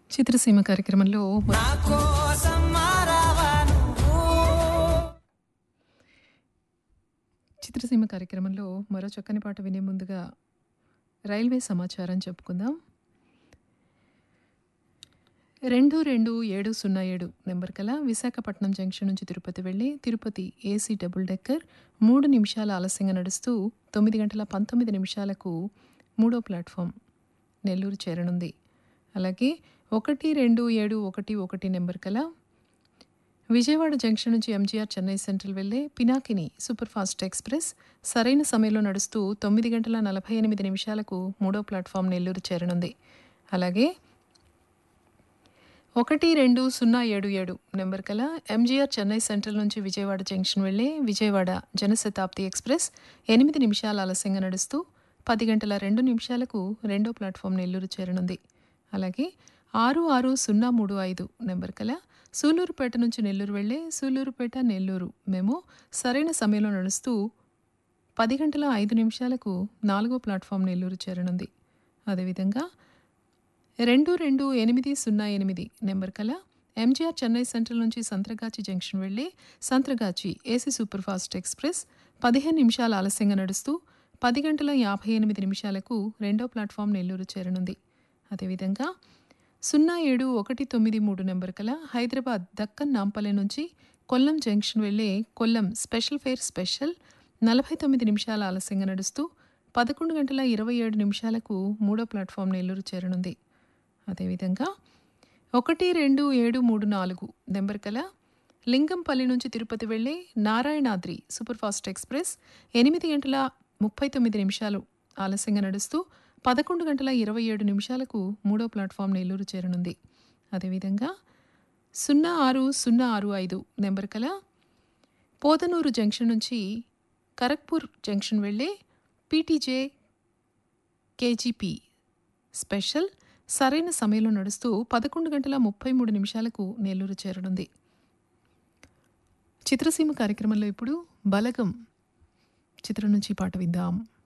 చిత్రసీమ కార్యక్రమంలో నా కోసం మారావా నువ్వు చిత్రసీమ కార్యక్రమంలో మరో చక్కని పాట వినే ముందుగా రైల్వే సమాచారం చెప్పుకుందాం రెండు రెండు ఏడు సున్నా ఏడు నెంబర్ కల విశాఖపట్నం జంక్షన్ నుంచి తిరుపతి వెళ్ళి తిరుపతి ఏసీ డబుల్ డెక్కర్ మూడు నిమిషాల ఆలస్యంగా నడుస్తూ తొమ్మిది గంటల పంతొమ్మిది నిమిషాలకు మూడో ప్లాట్ఫామ్ నెల్లూరు చేరనుంది అలాగే ఒకటి రెండు ఏడు ఒకటి ఒకటి నెంబర్ కల విజయవాడ జంక్షన్ నుంచి ఎంజీఆర్ చెన్నై సెంట్రల్ వెళ్లే పినాకిని సూపర్ ఫాస్ట్ ఎక్స్ప్రెస్ సరైన సమయంలో నడుస్తూ తొమ్మిది గంటల నలభై ఎనిమిది నిమిషాలకు మూడో ప్లాట్ఫామ్ నెల్లూరు చేరనుంది అలాగే ఒకటి రెండు సున్నా ఏడు ఏడు నెంబర్ కల ఎంజీఆర్ చెన్నై సెంట్రల్ నుంచి విజయవాడ జంక్షన్ వెళ్లే విజయవాడ జనశతాబ్ది ఎక్స్ప్రెస్ ఎనిమిది నిమిషాల ఆలస్యంగా నడుస్తూ పది గంటల రెండు నిమిషాలకు రెండో ప్లాట్ఫామ్ నెల్లూరు చేరనుంది అలాగే ఆరు ఆరు సున్నా మూడు ఐదు నెంబర్ కల సూలూరుపేట నుంచి నెల్లూరు వెళ్లే సూలూరుపేట నెల్లూరు మేము సరైన సమయంలో నడుస్తూ పది గంటల ఐదు నిమిషాలకు నాలుగో ప్లాట్ఫామ్ నెల్లూరు చేరనుంది అదేవిధంగా రెండు రెండు ఎనిమిది సున్నా ఎనిమిది నెంబర్ కల ఎంజీఆర్ చెన్నై సెంట్రల్ నుంచి సంత్రగాచి జంక్షన్ వెళ్లి Santragachi AC super fast express పదిహేను నిమిషాల ఆలస్యంగా నడుస్తూ పది గంటల యాభై ఎనిమిది నిమిషాలకు రెండో ప్లాట్ఫామ్ నెల్లూరు చేరనుంది అదేవిధంగా సున్నా ఏడు ఒకటి తొమ్మిది మూడు నెంబర్ కల హైదరాబాద్ దక్కన్ నాంపల్లె నుంచి కొల్లం జంక్షన్ వెళ్లే కొల్లం స్పెషల్ ఫేర్ స్పెషల్ నలభై తొమ్మిది నిమిషాల ఆలస్యంగా నడుస్తూ పదకొండు గంటల ఇరవై ఏడు నిమిషాలకు మూడో ప్లాట్ఫామ్ నెల్లూరు చేరనుంది అదేవిధంగా ఒకటి రెండు ఏడు మూడు నాలుగు నెంబర్ కల లింగంపల్లి నుంచి తిరుపతి వెళ్లే నారాయణాద్రి సూపర్ ఫాస్ట్ ఎక్స్ప్రెస్ ఎనిమిది గంటల ముప్పై తొమ్మిది నిమిషాలు ఆలస్యంగా నడుస్తూ పదకొండు గంటల ఇరవై ఏడు నిమిషాలకు మూడో ప్లాట్ఫామ్ నెల్లూరు చేరనుంది అదేవిధంగా సున్నా ఆరు సున్నా ఆరు ఐదు నెంబర్ కల పోతనూరు జంక్షన్ నుంచి ఖరగ్పూర్ జంక్షన్ వెళ్లే పీటీజే కేజీపీ స్పెషల్ సరైన సమయంలో నడుస్తూ పదకొండు గంటల ముప్పై మూడు నిమిషాలకు నెల్లూరు చేరనుంది చిత్రసీమ కార్యక్రమంలో ఇప్పుడు బలగం చిత్రం నుంచి పాట విందాం